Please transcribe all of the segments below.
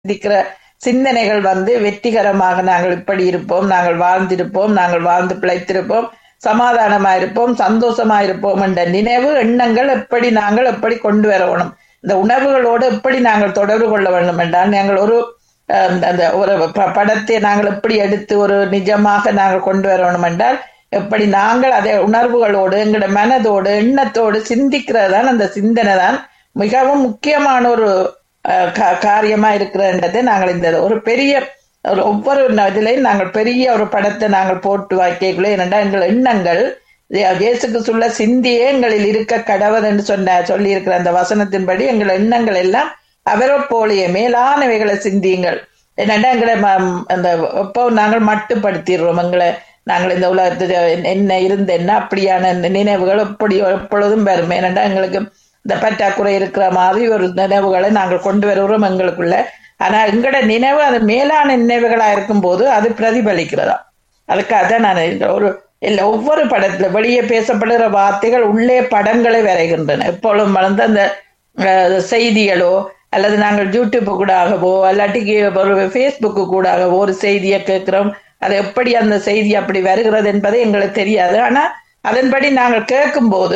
சிந்திக்கிற சிந்தனைகள் வந்து வெற்றிகரமாக நாங்கள் இப்படி இருப்போம் நாங்கள் வாழ்ந்திருப்போம் நாங்கள் வாழ்ந்து பிழைத்திருப்போம் சமாதானமா இருப்போம் சந்தோஷமா இருப்போம் என்ற நினைவு எண்ணங்கள் எப்படி நாங்கள் எப்படி கொண்டு வரணும் இந்த உணர்வுகளோடு எப்படி நாங்கள் தொடர்பு கொள்ள வேண்டும் என்றால் நாங்கள் ஒரு அஹ், அந்த ஒரு ப- படத்தை நாங்கள் எப்படி எடுத்து ஒரு நிஜமாக நாங்கள் கொண்டு வரணும் என்றால் எப்படி நாங்கள் அதை உணர்வுகளோடு எங்களோட மனதோடு எண்ணத்தோடு சிந்திக்கிறது தான் அந்த சிந்தனை தான் மிகவும் முக்கியமான ஒரு அஹ், கா- காரியமா இருக்கிறன்றதை நாங்கள் இந்த ஒரு பெரிய ஒரு ஒவ்வொரு இதுலையும் நாங்கள் பெரிய ஒரு படத்தை நாங்கள் போட்டு வைக்கக்குள்ள என்னடா எங்கள் எண்ணங்கள் இயே- இயேசுக்கு சொல்ல சிந்தியே எங்களில் இருக்க கடவுள் என்று சொன்ன சொல்லி இருக்கிற அந்த வசனத்தின்படி எங்கள் எண்ணங்கள் எல்லாம் அவரை போலியே மேலானவைகளை சிந்தியுங்கள் என்னடா எங்களை ம- அந்த எப்போ நாங்கள் மட்டுப்படுத்திடுறோம் எங்களை நாங்கள் இந்த உலகத்துல என்ன இருந்த என்ன அப்படியான இந்த நினைவுகள் எப்படி எப்பொழுதும் வரும் ஏனென்றா எங்களுக்கு இந்த பற்றாக்குறை இருக்கிற மாதிரி ஒரு நினைவுகளை நாங்கள் கொண்டு வருகிறோம் எங்களுக்குள்ள ஆனா எங்களோட நினைவு அது மேலான நினைவுகளா இருக்கும் போது அது பிரதிபலிக்கிறதா அதுக்காக தான் நான் இந்த ஒரு இல்ல ஒவ்வொரு படத்துல வெளியே பேசப்படுகிற வார்த்தைகள் உள்ளே படங்களை வரைகின்றன எப்பொழுதும் வந்து அந்த அஹ், செய்திகளோ அல்லது நாங்கள் யூடியூப் கூடாகவோ அல்லாட்டிக்கு ஒரு ஃபேஸ்புக்கு கூடாகவோ ஒரு செய்தியை கேட்கிறோம் அது எப்படி அந்த செய்தி அப்படி வருகிறது என்பது எங்களுக்கு தெரியாது ஆனா அதன்படி நாங்கள் கேட்கும்போது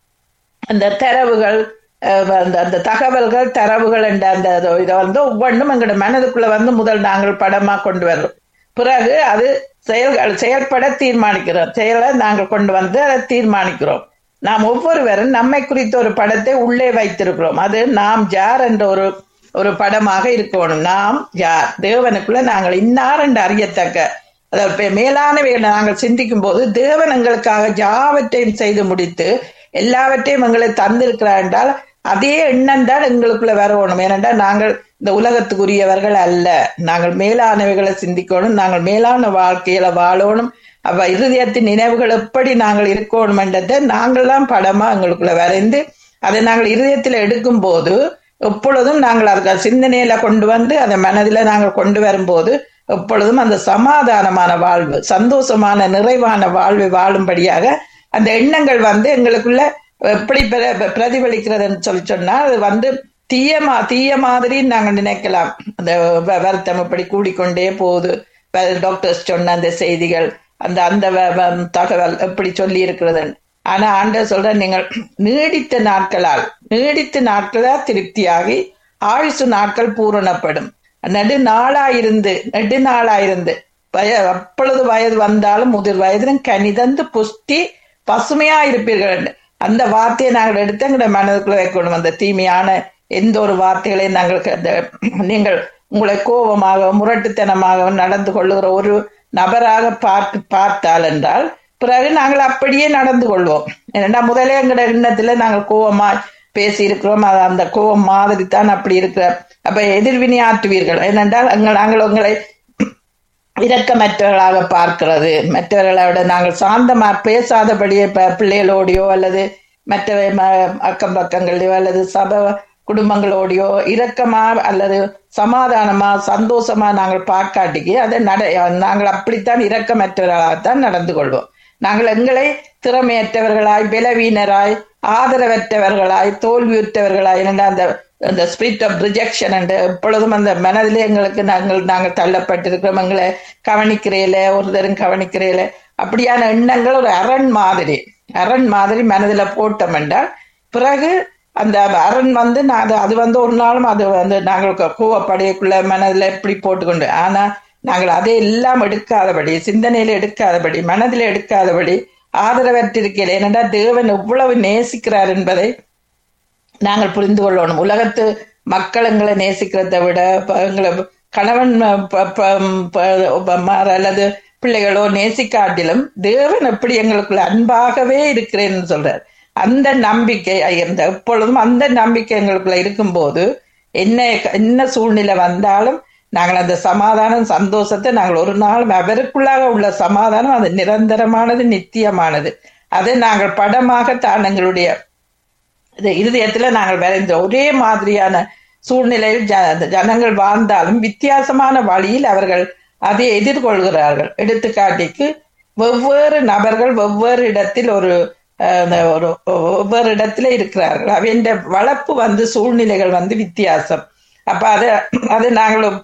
அந்த தரவுகள் அஹ், அந்த அந்த தகவல்கள் தரவுகள் என்ற அந்த அது- இதை வந்து ஒவ்வொன்றும் எங்களோட மனதுக்குள்ள வந்து முதல் நாங்கள் படமா கொண்டு வர்றோம் பிறகு அது செயல்கள் செயல்பட தீர்மானிக்கிறோம் செயலை நாங்கள் கொண்டு வந்து அதை தீர்மானிக்கிறோம் நாம் ஒவ்வொருவரும் நம்மை குறித்த ஒரு படத்தை உள்ளே வைத்திருக்கிறோம் அது நாம் யார் என்ற ஒரு ஒரு படமாக இருக்கணும் நாம் யார் தேவனுக்குள்ள நாங்கள் இன்னார் என்று அறியத்தக்க அதாவது இப்ப மேலானவைகளை நாங்கள் சிந்திக்கும் போது தேவன் எங்களுக்காக யாவற்றையும் செய்து முடித்து எல்லாவற்றையும் எங்களை தந்திருக்கிறார் என்றால் அதே எண்ணம் தான் எங்களுக்குள்ள வரணும் ஏனென்றால் நாங்கள் இந்த உலகத்துக்குரியவர்கள் அல்ல நாங்கள் மேலானவைகளை சிந்திக்கணும் நாங்கள் மேலான வாழ்க்கையில வாழணும் அவ இருதயத்தின் நினைவுகள் எப்படி நாங்கள் இருக்கணும் என்றதை நாங்கள் தான் படமா எங்களுக்குள்ள வரைந்து அதை நாங்கள் இருதயத்தில் எடுக்கும் போது எப்பொழுதும் நாங்கள் அதுக்கு சிந்தனையில கொண்டு வந்து அதை மனதில நாங்கள் கொண்டு வரும்போது எப்பொழுதும் அந்த சமாதானமான வாழ்வு சந்தோஷமான நிறைவான வாழ்வை வாழும்படியாக அந்த எண்ணங்கள் வந்து எங்களுக்குள்ள எப்படி பிர- பிரதிபலிக்கிறதுன்னு சொல்லி சொன்னா அது வந்து தீய மா தீய மாதிரி நாங்க நினைக்கலாம் அந்த வ- வருத்தம் இப்படி கூடிக்கொண்டே போகுது டாக்டர்ஸ் சொன்ன அந்த செய்திகள் அந்த அந்த வ- வ- தகவல் எப்படி சொல்லி இருக்கிறது ஆனா ஆண்டவர் சொல்ற நீங்கள் நீடித்த நாட்களால் நீடித்த நாட்களால் திருப்தியாகி ஆயுசு நாட்கள் பூரணப்படும் நெடு நாளாயிருந்து நெடு நாளாயிருந்து வய அப்பொழுது வயது வந்தாலும் முதிர் வயதிலும் கனிதந்து புஷ்டி பசுமையா இருப்பீர்கள் என்று. அந்த வார்த்தையை நாங்கள் எடுத்து எங்களுடைய மனதுக்குள்ள வைக்கணும் அந்த தீமையான எந்த ஒரு வார்த்தைகளையும் நாங்கள் க- அந்த நீங்கள் உங்களை கோபமாக முரட்டுத்தனமாக நடந்து கொள்ளுகிற ஒரு நபராக பார்த்து பார்த்தால் என்றால் பிறகு நாங்கள் அப்படியே நடந்து கொள்வோம் ஏன்னா முதலே எங்கட எண்ணத்துல நாங்கள் கோபமா பேசி இருக்கிறோம் அது அந்த கோபம் மாதிரி தான் அப்படி இருக்கிற அப்ப எதிர்வினை ஆற்றுவீர்கள் ஏனென்றால் எங்கள் நாங்கள் உங்களை இரக்கமற்றவர்களாக பார்க்கிறது மற்றவர்களோட நாங்கள் சாந்தமா பேசாதபடியே ப- பிள்ளைகளோடையோ அல்லது மற்ற ம- அக்கம் பக்கங்களையோ அல்லது சப குடும்பங்களோடையோ இரக்கமா அல்லது சமாதானமா சந்தோஷமா நாங்கள் பார்க்காட்டிக்கு அதை நட நாங்கள் அப்படித்தான் இரக்கமற்றவர்களாகத்தான் நடந்து கொள்வோம் நாங்கள் எங்களை திறமையற்றவர்களாய் பலவீனராய் ஆதரவற்றவர்களாய் தோல்வியுற்றவர்களாய் என்ற அந்த அந்த ஸ்பிரிட் ஆஃப் ரிஜெக்ஷன் என்று எப்பொழுதும் அந்த மனதிலே எங்களுக்கு நாங்கள் நாங்கள் தள்ளப்பட்டிருக்கிறோம் எங்களை கவனிக்கிறேல ஒருத்தரும் கவனிக்கிறேல அப்படியான எண்ணங்கள் ஒரு அரண் மாதிரி அரண் மாதிரி மனதில் போட்டோம் என்றால் பிறகு அந்த அரண் வந்து நான் அது- அது வந்து ஒரு நாளும் அது வந்து நாங்கள் கோவப்படையக்குள்ள மனதில் எப்படி போட்டுக்கொண்டு ஆனா நாங்கள் அதை எல்லாம் எடுக்காதபடி சிந்தனையில எடுக்காதபடி மனதில் எடுக்காதபடி ஆதரவற்றிருக்கையில் ஏனென்றால் தேவன் எவ்வளவு நேசிக்கிறார் என்பதை நாங்கள் புரிந்து கொள்ளணும் உலகத்து மக்கள் எங்களை நேசிக்கிறதை விட ப- எங்களை கணவன் ப- ப- ப- மார் அல்லது பிள்ளைகளோ நேசிக்காட்டிலும் தேவன் எப்படி எங்களுக்குள்ள அன்பாகவே இருக்கிறேன்னு சொல்றார் அந்த நம்பிக்கை அந்த எப்பொழுதும் அந்த நம்பிக்கை எங்களுக்குள்ள இருக்கும்போது என்ன என்ன சூழ்நிலை வந்தாலும் நாங்கள் அந்த சமாதானம் சந்தோஷத்தை நாங்கள் ஒரு நாள் அவருக்குள்ளாக உள்ள சமாதானம் அது நிரந்தரமானது நித்தியமானது அதை நாங்கள் படமாக தான் எங்களுடைய இது இருதயத்துல நாங்கள் வரைந்த ஒரே மாதிரியான சூழ்நிலையில் ஜ- ஜனங்கள் வாழ்ந்தாலும் வித்தியாசமான வழியில் அவர்கள் அதை எதிர்கொள்கிறார்கள் எடுத்துக்காட்டிக்கு வெவ்வேறு நபர்கள் வெவ்வேறு இடத்தில் ஒரு அஹ், அந்த ஒரு ஒவ்வொரு இடத்துல இருக்கிறார்கள் அவன் வளர்ப்பு வந்து சூழ்நிலைகள் வந்து வித்தியாசம் அப்ப அது அது நாங்கள்